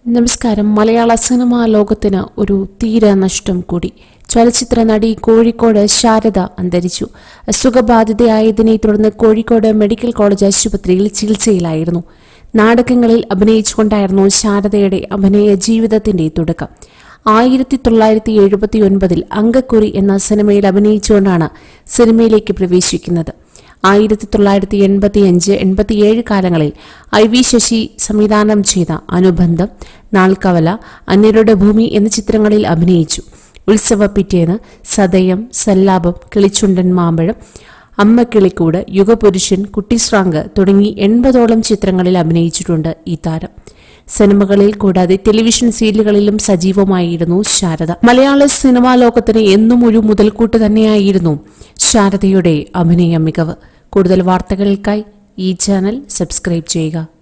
നമസ്കാരം മലയാള സിനിമാ ലോകത്തിന് ഒരു തീര നഷ്ടം കൂടി ചലച്ചിത്ര നടി കോഴിക്കോട് ശാരദ അന്തരിച്ചു അസുഖബാധിതയായതിനെ തുടർന്ന് കോഴിക്കോട് മെഡിക്കൽ കോളേജ് ആശുപത്രിയിൽ ചികിത്സയിലായിരുന്നു നാടകങ്ങളിൽ അഭിനയിച്ചുകൊണ്ടായിരുന്നു ശാരദയുടെ അഭിനയ ജീവിതത്തിന്റെ തുടക്കം ആയിരത്തി തൊള്ളായിരത്തി എഴുപത്തി ഒൻപതിൽ അങ്കക്കുറി എന്ന സിനിമയിൽ അഭിനയിച്ചുകൊണ്ടാണ് സിനിമയിലേക്ക് പ്രവേശിക്കുന്നത് ആയിരത്തി തൊള്ളായിരത്തി എൺപത്തി അഞ്ച് എൺപത്തിയേഴ് കാലങ്ങളിൽ ഐ വി ശശി സംവിധാനം ചെയ്ത അനുബന്ധം നാൾക്കവല അന്യരുടെ ഭൂമി എന്ന ചിത്രങ്ങളിൽ അഭിനയിച്ചു ഉത്സവ പിറ്റേന്ന് സദയം സല്ലാപം കിളിച്ചുണ്ടൻ മാമ്പഴം അമ്മ കിളിക്കൂട് യുഗപുരുഷൻ കുട്ടിശ്രാങ്ക് തുടങ്ങി എൺപതോളം ചിത്രങ്ങളിൽ അഭിനയിച്ചിട്ടുണ്ട് ഈ താരം സിനിമകളിൽ കൂടാതെ ടെലിവിഷൻ സീരിയലുകളിലും സജീവമായിരുന്നു ശാരദ മലയാള സിനിമാ ലോകത്തിന് എന്നും ഒരു മുതൽക്കൂട്ട് തന്നെയായിരുന്നു ശാരദയുടെ അഭിനയ മികവ് കൂടുതൽ വാർത്തകൾക്കായി ഈ ചാനൽ സബ്സ്ക്രൈബ് ചെയ്യുക